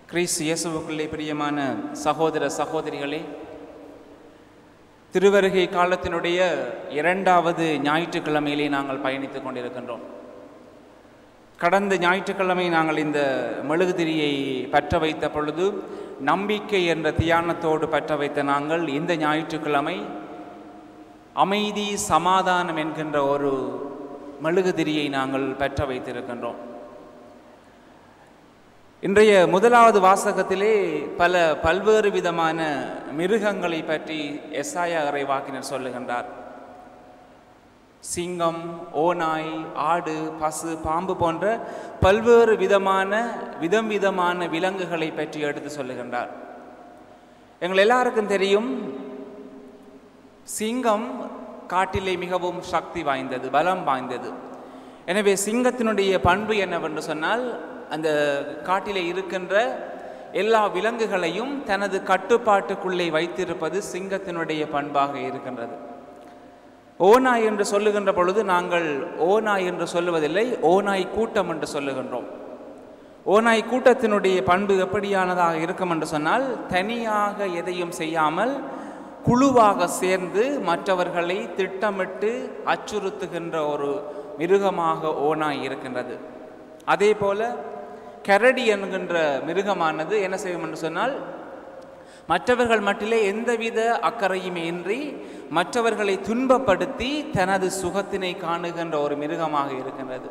கிறிஸ்து இயேசுவுக்குள்ளே பிரியமான சகோதர சகோதரிகளே திருவருகை காலத்தினுடைய இரண்டாவது ஞாயிற்றுக்கிழமையிலே நாங்கள் பயணித்துக் கொண்டிருக்கின்றோம் கடந்த ஞாயிற்றுக்கிழமை நாங்கள் இந்த மெழுகுதிரியை பற்ற வைத்த பொழுது நம்பிக்கை என்ற தியானத்தோடு பற்ற வைத்த நாங்கள் இந்த ஞாயிற்றுக்கிழமை அமைதி சமாதானம் என்கின்ற ஒரு மெழுகுதிரியை நாங்கள் பற்ற வைத்திருக்கின்றோம் இன்றைய முதலாவது வாசகத்திலே பல பல்வேறு விதமான மிருகங்களை பற்றி எஸ்ஆயா இறைவாக்கினர் சொல்லுகின்றார் சிங்கம் ஓநாய் ஆடு பசு பாம்பு போன்ற பல்வேறு விதமான விதம் விதமான விலங்குகளை பற்றி எடுத்து சொல்லுகின்றார் எங்கள் எல்லாருக்கும் தெரியும் சிங்கம் காட்டிலே மிகவும் சக்தி வாய்ந்தது பலம் வாய்ந்தது எனவே சிங்கத்தினுடைய பண்பு என்னவென்று சொன்னால் அந்த காட்டிலே இருக்கின்ற எல்லா விலங்குகளையும் தனது கட்டுப்பாட்டுக்குள்ளே வைத்திருப்பது சிங்கத்தினுடைய பண்பாக இருக்கின்றது ஓநாய் என்று சொல்லுகின்ற பொழுது நாங்கள் ஓநாய் என்று சொல்லுவதில்லை ஓநாய் கூட்டம் என்று சொல்லுகின்றோம் ஓநாய் கூட்டத்தினுடைய பண்பு எப்படியானதாக இருக்கும் என்று சொன்னால் தனியாக எதையும் செய்யாமல் குழுவாக சேர்ந்து மற்றவர்களை திட்டமிட்டு அச்சுறுத்துகின்ற ஒரு மிருகமாக ஓநாய் இருக்கின்றது அதே போல கரடி என்கின்ற மிருகமானது என்ன செய்யும் என்று சொன்னால் மற்றவர்கள் மட்டிலே எந்தவித அக்கறையுமே இன்றி மற்றவர்களை துன்பப்படுத்தி தனது சுகத்தினை காணுகின்ற ஒரு மிருகமாக இருக்கின்றது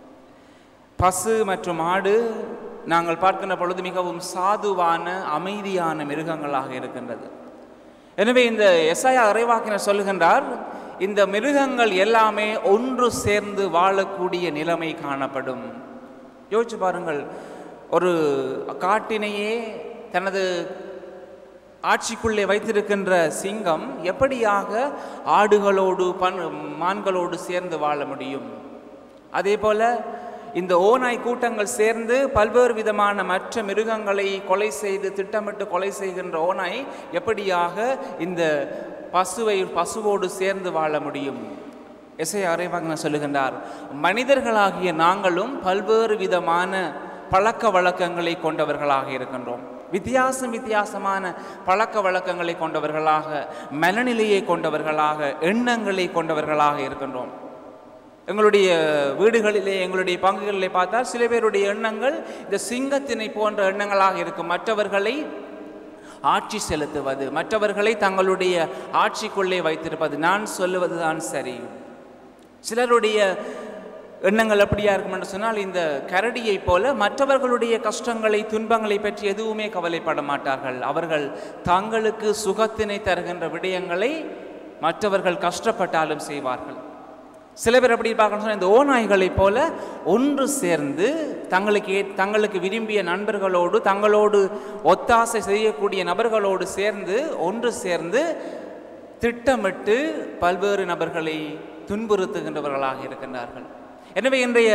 பசு மற்றும் ஆடு நாங்கள் பார்க்கின்ற பொழுது மிகவும் சாதுவான அமைதியான மிருகங்களாக இருக்கின்றது எனவே இந்த எஸ்ஐயா இறைவாக்கினர் சொல்லுகின்றார் இந்த மிருகங்கள் எல்லாமே ஒன்று சேர்ந்து வாழக்கூடிய நிலைமை காணப்படும் யோசிச்சு பாருங்கள் ஒரு காட்டினையே தனது ஆட்சிக்குள்ளே வைத்திருக்கின்ற சிங்கம் எப்படியாக ஆடுகளோடு பன் மான்களோடு சேர்ந்து வாழ முடியும் அதே போல இந்த ஓநாய் கூட்டங்கள் சேர்ந்து பல்வேறு விதமான மற்ற மிருகங்களை கொலை செய்து திட்டமிட்டு கொலை செய்கின்ற ஓநாய் எப்படியாக இந்த பசுவை பசுவோடு சேர்ந்து வாழ முடியும் எஸ்ஐ அறைவாங்க சொல்லுகின்றார் மனிதர்களாகிய நாங்களும் பல்வேறு விதமான பழக்க வழக்கங்களை கொண்டவர்களாக இருக்கின்றோம் வித்தியாசம் வித்தியாசமான பழக்க வழக்கங்களை கொண்டவர்களாக மனநிலையை கொண்டவர்களாக எண்ணங்களை கொண்டவர்களாக இருக்கின்றோம் எங்களுடைய வீடுகளிலே எங்களுடைய பங்குகளிலே பார்த்தால் சில பேருடைய எண்ணங்கள் இந்த சிங்கத்தினை போன்ற எண்ணங்களாக இருக்கும் மற்றவர்களை ஆட்சி செலுத்துவது மற்றவர்களை தங்களுடைய ஆட்சிக்குள்ளே வைத்திருப்பது நான் சொல்லுவது தான் சரி சிலருடைய எண்ணங்கள் எப்படியா இருக்கும் என்று சொன்னால் இந்த கரடியை போல மற்றவர்களுடைய கஷ்டங்களை துன்பங்களை பற்றி எதுவுமே கவலைப்பட மாட்டார்கள் அவர்கள் தங்களுக்கு சுகத்தினை தருகின்ற விடயங்களை மற்றவர்கள் கஷ்டப்பட்டாலும் செய்வார்கள் சில பேர் எப்படி பார்க்கணும் சொன்னால் இந்த ஓநாய்களைப் போல ஒன்று சேர்ந்து தங்களுக்கு ஏ தங்களுக்கு விரும்பிய நண்பர்களோடு தங்களோடு ஒத்தாசை செய்யக்கூடிய நபர்களோடு சேர்ந்து ஒன்று சேர்ந்து திட்டமிட்டு பல்வேறு நபர்களை துன்புறுத்துகின்றவர்களாக இருக்கின்றார்கள் எனவே இன்றைய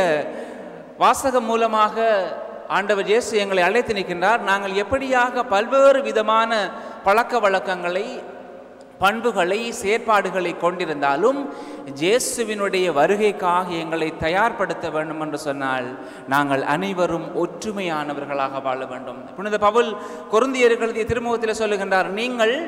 வாசகம் மூலமாக ஆண்டவர் இயேசு எங்களை அழைத்து நிற்கின்றார் நாங்கள் எப்படியாக பல்வேறு விதமான பழக்க வழக்கங்களை பண்புகளை செயற்பாடுகளை கொண்டிருந்தாலும் ஜேசுவினுடைய வருகைக்காக எங்களை தயார்படுத்த வேண்டும் என்று சொன்னால் நாங்கள் அனைவரும் ஒற்றுமையானவர்களாக வாழ வேண்டும் புனித பவுல் கொருந்தியர்கள் திருமுகத்தில் சொல்லுகின்றார் நீங்கள்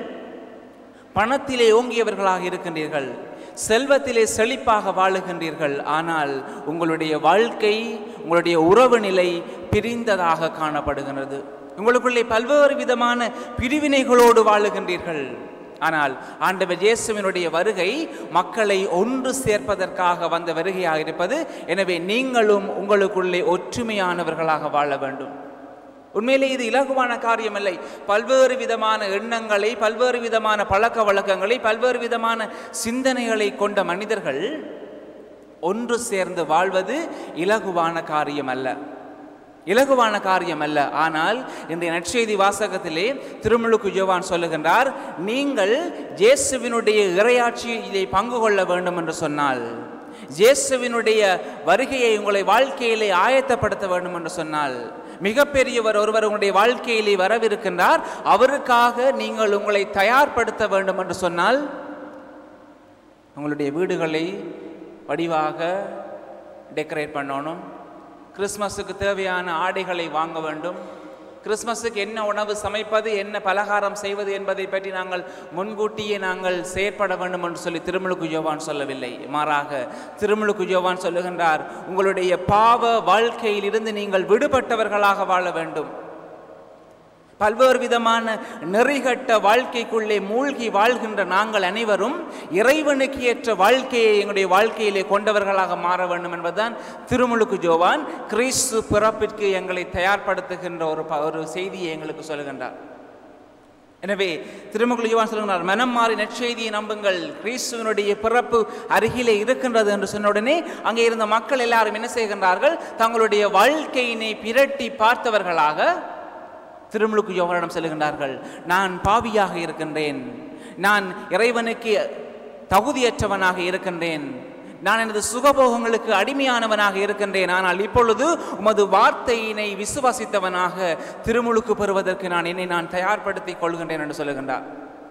பணத்திலே ஓங்கியவர்களாக இருக்கின்றீர்கள் செல்வத்திலே செழிப்பாக வாழுகின்றீர்கள் ஆனால் உங்களுடைய வாழ்க்கை உங்களுடைய உறவு நிலை பிரிந்ததாக காணப்படுகின்றது உங்களுக்குள்ளே பல்வேறு விதமான பிரிவினைகளோடு வாழுகின்றீர்கள் ஆனால் ஆண்டவர் இயேசுவினுடைய வருகை மக்களை ஒன்று சேர்ப்பதற்காக வந்த வருகையாக இருப்பது எனவே நீங்களும் உங்களுக்குள்ளே ஒற்றுமையானவர்களாக வாழ வேண்டும் உண்மையிலே இது இலகுவான காரியமில்லை பல்வேறு விதமான எண்ணங்களை பல்வேறு விதமான பழக்க வழக்கங்களை பல்வேறு விதமான சிந்தனைகளை கொண்ட மனிதர்கள் ஒன்று சேர்ந்து வாழ்வது இலகுவான காரியம் அல்ல இலகுவான காரியம் அல்ல ஆனால் இந்த நற்செய்தி வாசகத்திலே திருமுழுக்கு யோவான் சொல்லுகின்றார் நீங்கள் ஜேசுவினுடைய இறையாட்சியிலே பங்கு கொள்ள வேண்டும் என்று சொன்னால் ஜேசுவினுடைய வருகையை உங்களை வாழ்க்கையிலே ஆயத்தப்படுத்த வேண்டும் என்று சொன்னால் மிகப்பெரியவர் ஒருவர் உங்களுடைய வாழ்க்கையிலே வரவிருக்கின்றார் அவருக்காக நீங்கள் உங்களை தயார்படுத்த வேண்டும் என்று சொன்னால் உங்களுடைய வீடுகளை வடிவாக டெக்கரேட் பண்ணணும் கிறிஸ்மஸுக்கு தேவையான ஆடைகளை வாங்க வேண்டும் கிறிஸ்மஸுக்கு என்ன உணவு சமைப்பது என்ன பலகாரம் செய்வது என்பதை பற்றி நாங்கள் முன்கூட்டியே நாங்கள் செயற்பட வேண்டும் என்று சொல்லி திருமுழுக்கு யோவான் சொல்லவில்லை மாறாக திருமுழுக்கு யோவான் சொல்லுகின்றார் உங்களுடைய பாவ வாழ்க்கையில் இருந்து நீங்கள் விடுபட்டவர்களாக வாழ வேண்டும் பல்வேறு விதமான நெறிகட்ட வாழ்க்கைக்குள்ளே மூழ்கி வாழ்கின்ற நாங்கள் அனைவரும் இறைவனுக்கு ஏற்ற வாழ்க்கையை எங்களுடைய வாழ்க்கையிலே கொண்டவர்களாக மாற வேண்டும் என்பதுதான் திருமுழுக்கு ஜோவான் கிறிஸ்து பிறப்பிற்கு எங்களை தயார்படுத்துகின்ற ஒரு ப- ஒரு செய்தியை எங்களுக்கு சொல்லுகின்றார் எனவே திருமுகல் யோவான் சொல்லுகிறார் மனம் மாறி நற்செய்தியை நம்புங்கள் கிறிஸ்துவனுடைய பிறப்பு அருகிலே இருக்கின்றது என்று சொன்ன உடனே அங்கே இருந்த மக்கள் எல்லாரும் என்ன செய்கின்றார்கள் தங்களுடைய வாழ்க்கையினை பிரட்டி பார்த்தவர்களாக திருமுழுக்கு யோகனிடம் செல்கின்றார்கள் நான் பாவியாக இருக்கின்றேன் நான் இறைவனுக்கு தகுதியற்றவனாக இருக்கின்றேன் நான் எனது சுகபோகங்களுக்கு அடிமையானவனாக இருக்கின்றேன் ஆனால் இப்பொழுது உமது வார்த்தையினை விசுவாசித்தவனாக திருமுழுக்கு பெறுவதற்கு நான் என்னை நான் தயார்படுத்திக் கொள்கின்றேன் என்று சொல்லுகின்றார்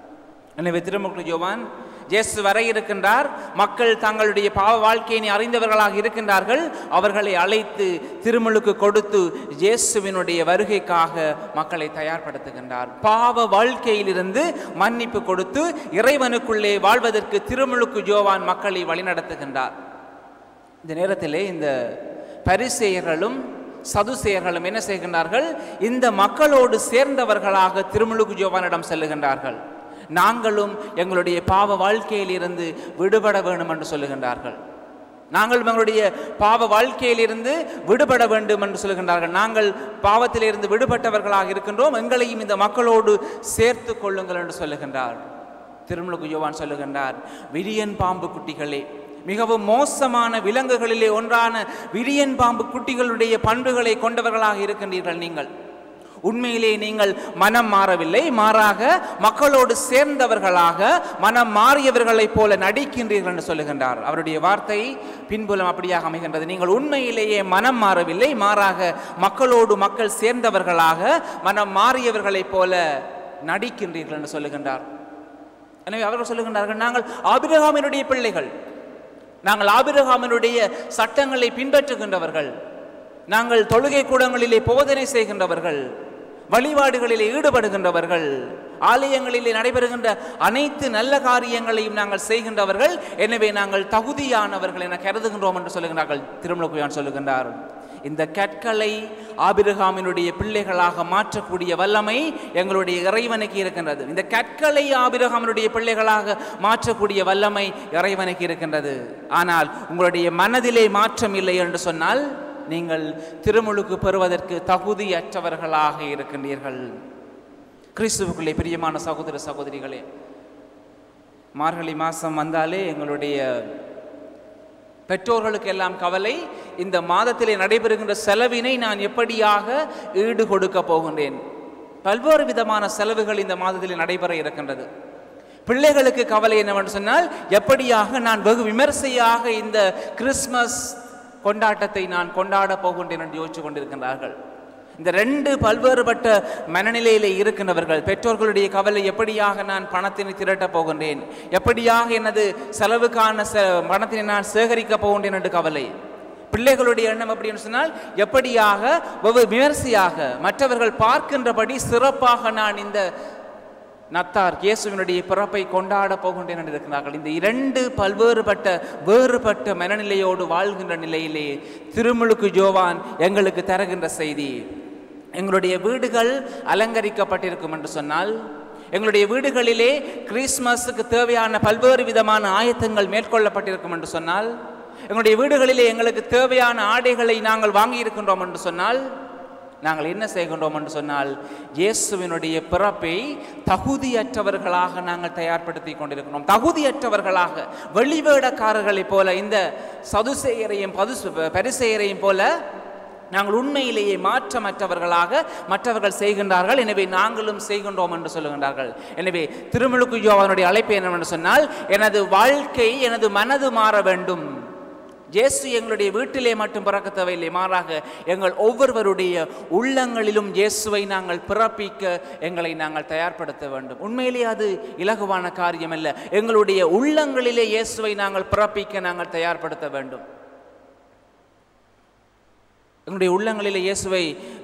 எனவே திருமுக யோவான் இயேசு வர இருக்கின்றார் மக்கள் தங்களுடைய பாவ வாழ்க்கையினை அறிந்தவர்களாக இருக்கின்றார்கள் அவர்களை அழைத்து திருமுழுக்கு கொடுத்து இயேசுவினுடைய வருகைக்காக மக்களை தயார்படுத்துகின்றார் பாவ வாழ்க்கையிலிருந்து மன்னிப்பு கொடுத்து இறைவனுக்குள்ளே வாழ்வதற்கு திருமுழுக்கு யோவான் மக்களை வழிநடத்துகின்றார் இந்த நேரத்திலே இந்த பரிசேயர்களும் சதுசேயர்களும் என்ன செய்கின்றார்கள் இந்த மக்களோடு சேர்ந்தவர்களாக திருமுழுக்கு யோவானிடம் செல்லுகின்றார்கள் நாங்களும் எங்களுடைய பாவ வாழ்க்கையிலிருந்து விடுபட வேண்டும் என்று சொல்லுகின்றார்கள் நாங்கள் எங்களுடைய பாவ வாழ்க்கையிலிருந்து விடுபட வேண்டும் என்று சொல்லுகின்றார்கள் நாங்கள் பாவத்திலிருந்து விடுபட்டவர்களாக இருக்கின்றோம் எங்களையும் இந்த மக்களோடு சேர்த்து கொள்ளுங்கள் என்று சொல்லுகின்றார் திருமுழுக்கு யோவான் சொல்லுகின்றார் விரியன் பாம்பு குட்டிகளே மிகவும் மோசமான விலங்குகளிலே ஒன்றான விரியன் பாம்பு குட்டிகளுடைய பண்புகளை கொண்டவர்களாக இருக்கின்றீர்கள் நீங்கள் உண்மையிலே நீங்கள் மனம் மாறவில்லை மாறாக மக்களோடு சேர்ந்தவர்களாக மனம் மாறியவர்களைப் போல நடிக்கின்றீர்கள் என்று சொல்லுகின்றார் அவருடைய வார்த்தை பின்புலம் அப்படியாக அமைகின்றது நீங்கள் உண்மையிலேயே மனம் மாறவில்லை மாறாக மக்களோடு மக்கள் சேர்ந்தவர்களாக மனம் மாறியவர்களைப் போல நடிக்கின்றீர்கள் என்று சொல்லுகின்றார் எனவே அவர்கள் சொல்லுகின்றார்கள் நாங்கள் ஆபிரகாமினுடைய பிள்ளைகள் நாங்கள் ஆபிரகாமினுடைய சட்டங்களை பின்பற்றுகின்றவர்கள் நாங்கள் தொழுகை கூடங்களிலே போதனை செய்கின்றவர்கள் வழிபாடுகளிலே ஈடுபடுகின்றவர்கள் ஆலயங்களிலே நடைபெறுகின்ற அனைத்து நல்ல காரியங்களையும் நாங்கள் செய்கின்றவர்கள் எனவே நாங்கள் தகுதியானவர்கள் என கருதுகின்றோம் என்று சொல்லுகிறார்கள் திருமலக்குயான் சொல்லுகின்றார் இந்த கற்களை ஆபிரகாமினுடைய பிள்ளைகளாக மாற்றக்கூடிய வல்லமை எங்களுடைய இறைவனுக்கு இருக்கின்றது இந்த கற்களை ஆபிரகாமினுடைய பிள்ளைகளாக மாற்றக்கூடிய வல்லமை இறைவனுக்கு இருக்கின்றது ஆனால் உங்களுடைய மனதிலே மாற்றம் இல்லை என்று சொன்னால் நீங்கள் திருமுழுக்கு பெறுவதற்கு தகுதியற்றவர்களாக இருக்கின்றீர்கள் கிறிஸ்துவுக்குள்ளே பிரியமான சகோதர சகோதரிகளே மார்கழி மாதம் வந்தாலே எங்களுடைய பெற்றோர்களுக்கு எல்லாம் கவலை இந்த மாதத்திலே நடைபெறுகின்ற செலவினை நான் எப்படியாக ஈடு கொடுக்க போகின்றேன் பல்வேறு விதமான செலவுகள் இந்த மாதத்திலே நடைபெற இருக்கின்றது பிள்ளைகளுக்கு கவலை என்னவென்று சொன்னால் எப்படியாக நான் வெகு விமர்சையாக இந்த கிறிஸ்மஸ் கொண்டாட்டத்தை நான் கொண்டாட போகின்றேன் என்று யோசிச்சு கொண்டிருக்கின்றார்கள் இந்த ரெண்டு பல்வேறுபட்ட மனநிலையிலே இருக்கின்றவர்கள் பெற்றோர்களுடைய கவலை எப்படியாக நான் பணத்தினை திரட்டப் போகின்றேன் எப்படியாக எனது செலவுக்கான செ பணத்தினை நான் சேகரிக்கப் போகின்றேன் என்று கவலை பிள்ளைகளுடைய எண்ணம் அப்படின்னு சொன்னால் எப்படியாக ஒவ்வொரு விமர்சையாக மற்றவர்கள் பார்க்கின்றபடி சிறப்பாக நான் இந்த நத்தார் இயேசுவினுடைய பிறப்பை கொண்டாட போகின்றேன் என்று இருக்கிறார்கள் இந்த இரண்டு பல்வேறுபட்ட வேறுபட்ட மனநிலையோடு வாழ்கின்ற நிலையிலே திருமுழுக்கு ஜோவான் எங்களுக்கு தருகின்ற செய்தி எங்களுடைய வீடுகள் அலங்கரிக்கப்பட்டிருக்கும் என்று சொன்னால் எங்களுடைய வீடுகளிலே கிறிஸ்மஸுக்கு தேவையான பல்வேறு விதமான ஆயத்தங்கள் மேற்கொள்ளப்பட்டிருக்கும் என்று சொன்னால் எங்களுடைய வீடுகளிலே எங்களுக்கு தேவையான ஆடைகளை நாங்கள் வாங்கியிருக்கின்றோம் என்று சொன்னால் நாங்கள் என்ன செய்கின்றோம் என்று சொன்னால் இயேசுவினுடைய பிறப்பை தகுதியற்றவர்களாக நாங்கள் தயார்படுத்தி கொண்டிருக்கிறோம் தகுதியற்றவர்களாக வெளிவேடக்காரர்களைப் போல இந்த சதுசேயரையும் பது பரிசெயரையும் போல நாங்கள் உண்மையிலேயே மாற்றமற்றவர்களாக மற்றவர்கள் செய்கின்றார்கள் எனவே நாங்களும் செய்கின்றோம் என்று சொல்லுகின்றார்கள் எனவே திருமுழுக்கு யோவானுடைய அழைப்பு என்னவென்று சொன்னால் எனது வாழ்க்கை எனது மனது மாற வேண்டும் இயேசு எங்களுடைய வீட்டிலே மட்டும் பிறக்க தேவையில்லை மாறாக எங்கள் ஒவ்வொருவருடைய உள்ளங்களிலும் இயேசுவை நாங்கள் பிறப்பிக்க எங்களை நாங்கள் தயார்படுத்த வேண்டும் உண்மையிலே அது இலகுவான காரியம் அல்ல எங்களுடைய உள்ளங்களிலே இயேசுவை நாங்கள் பிறப்பிக்க நாங்கள் தயார்படுத்த வேண்டும் எங்களுடைய உள்ளங்களிலே இயேசுவை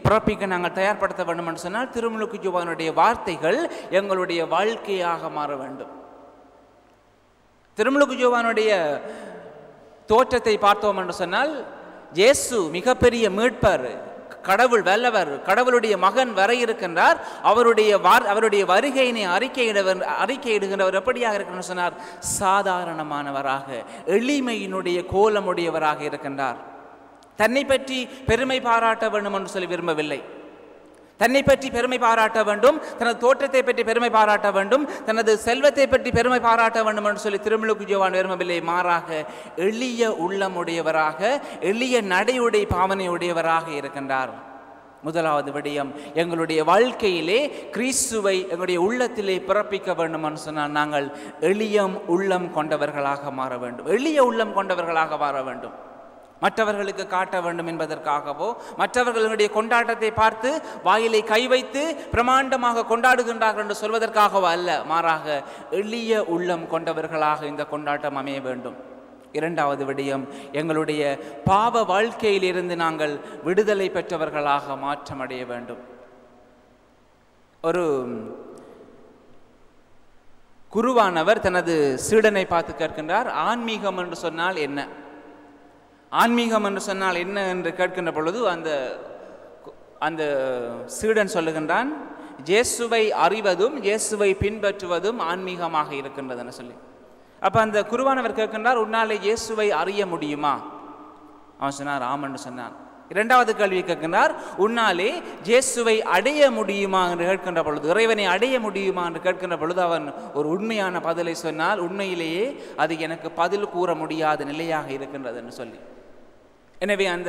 பிறப்பிக்க நாங்கள் தயார்படுத்த வேண்டும் என்று சொன்னால் திருமுழுக்கு ஜோவானுடைய வார்த்தைகள் எங்களுடைய வாழ்க்கையாக மாற வேண்டும் திருமுழுக்கு ஜோவானுடைய தோற்றத்தை பார்த்தோம் என்று சொன்னால் இயேசு மிகப்பெரிய மீட்பர் கடவுள் வல்லவர் கடவுளுடைய மகன் வர இருக்கின்றார் அவருடைய வார் அவருடைய வருகையினை அறிக்கையிடவர் அறிக்கையிடுகின்றவர் எப்படியாக இருக்கிறார் சொன்னார் சாதாரணமானவராக எளிமையினுடைய கோலமுடையவராக இருக்கின்றார் தன்னை பற்றி பெருமை பாராட்ட வேண்டும் என்று சொல்லி விரும்பவில்லை தன்னை பற்றி பெருமை பாராட்ட வேண்டும் தனது தோற்றத்தை பற்றி பெருமை பாராட்ட வேண்டும் தனது செல்வத்தை பற்றி பெருமை பாராட்ட வேண்டும் என்று சொல்லி திருமுழுக்கு ஜோவான் விரும்பவில்லை மாறாக எளிய உள்ளமுடையவராக எளிய நடையுடைய பாவனையுடையவராக இருக்கின்றார் முதலாவது விடயம் எங்களுடைய வாழ்க்கையிலே கிறிஸ்துவை எங்களுடைய உள்ளத்திலே பிறப்பிக்க வேண்டும் என்று சொன்னால் நாங்கள் எளியம் உள்ளம் கொண்டவர்களாக மாற வேண்டும் எளிய உள்ளம் கொண்டவர்களாக மாற வேண்டும் மற்றவர்களுக்கு காட்ட வேண்டும் என்பதற்காகவோ மற்றவர்களுடைய கொண்டாட்டத்தை பார்த்து வாயிலை கை வைத்து பிரமாண்டமாக கொண்டாடுகின்றார்கள் என்று சொல்வதற்காகவோ அல்ல மாறாக எளிய உள்ளம் கொண்டவர்களாக இந்த கொண்டாட்டம் அமைய வேண்டும் இரண்டாவது விடயம் எங்களுடைய பாவ வாழ்க்கையிலிருந்து நாங்கள் விடுதலை பெற்றவர்களாக மாற்றமடைய வேண்டும் ஒரு குருவானவர் தனது சீடனை பார்த்து கேட்கின்றார் ஆன்மீகம் என்று சொன்னால் என்ன ஆன்மீகம் என்று சொன்னால் என்ன என்று கேட்கின்ற பொழுது அந்த அந்த சீடன் சொல்லுகின்றான் இயேசுவை அறிவதும் இயேசுவை பின்பற்றுவதும் ஆன்மீகமாக இருக்கின்றதுன்னு சொல்லி அப்போ அந்த குருவானவர் கேட்கின்றார் உன்னாலே இயேசுவை அறிய முடியுமா அவன் சொன்னார் ஆமன்னு சொன்னான் இரண்டாவது கேள்வி கேட்கின்றார் உன்னாலே இயேசுவை அடைய முடியுமா என்று கேட்கின்ற பொழுது இறைவனை அடைய முடியுமா என்று கேட்கின்ற பொழுது அவன் ஒரு உண்மையான பதிலை சொன்னால் உண்மையிலேயே அது எனக்கு பதில் கூற முடியாத நிலையாக இருக்கின்றது என்று சொல்லி எனவே அந்த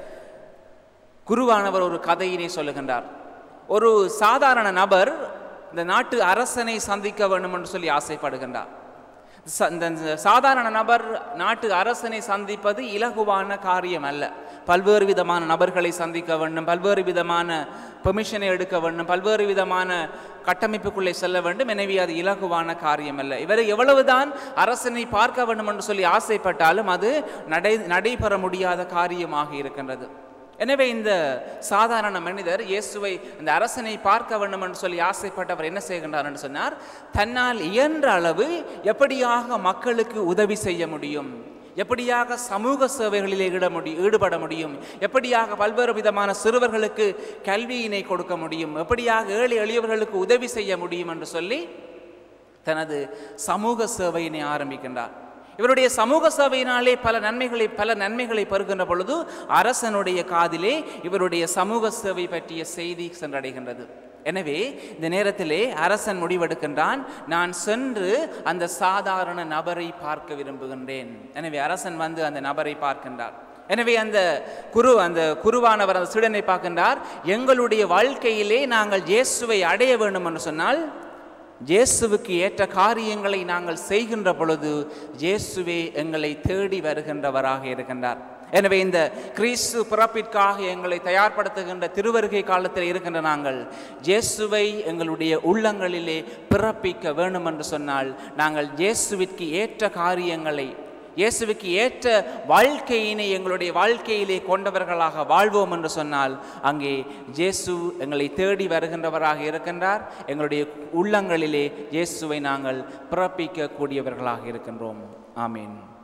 குருவானவர் ஒரு கதையினை சொல்லுகின்றார் ஒரு சாதாரண நபர் இந்த நாட்டு அரசனை சந்திக்க வேண்டும் என்று சொல்லி ஆசைப்படுகின்றார் ச- இந்த இந்த சாதாரண நபர் நாட்டு அரசனை சந்திப்பது இலகுவான காரியம் அல்ல பல்வேறு விதமான நபர்களை சந்திக்க வேண்டும் பல்வேறு விதமான பெர்மிஷனை எடுக்க வேண்டும் பல்வேறு விதமான கட்டமைப்புக்குள்ளே செல்ல வேண்டும் எனவே அது இலகுவான காரியம் அல்ல இவர் எவ்வளவுதான் அரசனை பார்க்க வேண்டும் என்று சொல்லி ஆசைப்பட்டாலும் அது நடை நடைபெற முடியாத காரியமாக இருக்கின்றது எனவே இந்த சாதாரண மனிதர் இயேசுவை இந்த அரசனை பார்க்க வேண்டும் என்று சொல்லி ஆசைப்பட்டவர் என்ன செய்கின்றார் என்று சொன்னார் தன்னால் இயன்ற அளவு எப்படியாக மக்களுக்கு உதவி செய்ய முடியும் எப்படியாக சமூக சேவைகளிலே ஈட முடியும் ஈடுபட முடியும் எப்படியாக பல்வேறு விதமான சிறுவர்களுக்கு கல்வியினை கொடுக்க முடியும் எப்படியாக ஏழை எளியவர்களுக்கு உதவி செய்ய முடியும் என்று சொல்லி தனது சமூக சேவையினை ஆரம்பிக்கின்றார் இவருடைய சமூக சேவையினாலே பல நன்மைகளை பல நன்மைகளை பெறுகின்ற பொழுது அரசனுடைய காதிலே இவருடைய சமூக சேவை பற்றிய செய்தி சென்றடைகின்றது எனவே இந்த நேரத்திலே அரசன் முடிவெடுக்கின்றான் நான் சென்று அந்த சாதாரண நபரை பார்க்க விரும்புகின்றேன் எனவே அரசன் வந்து அந்த நபரை பார்க்கின்றார் எனவே அந்த குரு அந்த குருவானவர் அந்த சீடனை பார்க்கின்றார் எங்களுடைய வாழ்க்கையிலே நாங்கள் இயேசுவை அடைய வேண்டும் என்று சொன்னால் இயேசுவுக்கு ஏற்ற காரியங்களை நாங்கள் செய்கின்ற பொழுது இயேசுவே எங்களை தேடி வருகின்றவராக இருக்கின்றார் எனவே இந்த கிறிஸ்து பிறப்பிற்காக எங்களை தயார்படுத்துகின்ற திருவருகை காலத்தில் இருக்கின்ற நாங்கள் இயேசுவை எங்களுடைய உள்ளங்களிலே பிறப்பிக்க வேண்டும் என்று சொன்னால் நாங்கள் இயேசுவிற்கு ஏற்ற காரியங்களை இயேசுவுக்கு ஏற்ற வாழ்க்கையினை எங்களுடைய வாழ்க்கையிலே கொண்டவர்களாக வாழ்வோம் என்று சொன்னால் அங்கே இயேசு எங்களை தேடி வருகின்றவராக இருக்கின்றார் எங்களுடைய உள்ளங்களிலே இயேசுவை நாங்கள் பிறப்பிக்க கூடியவர்களாக இருக்கின்றோம் ஆமீன்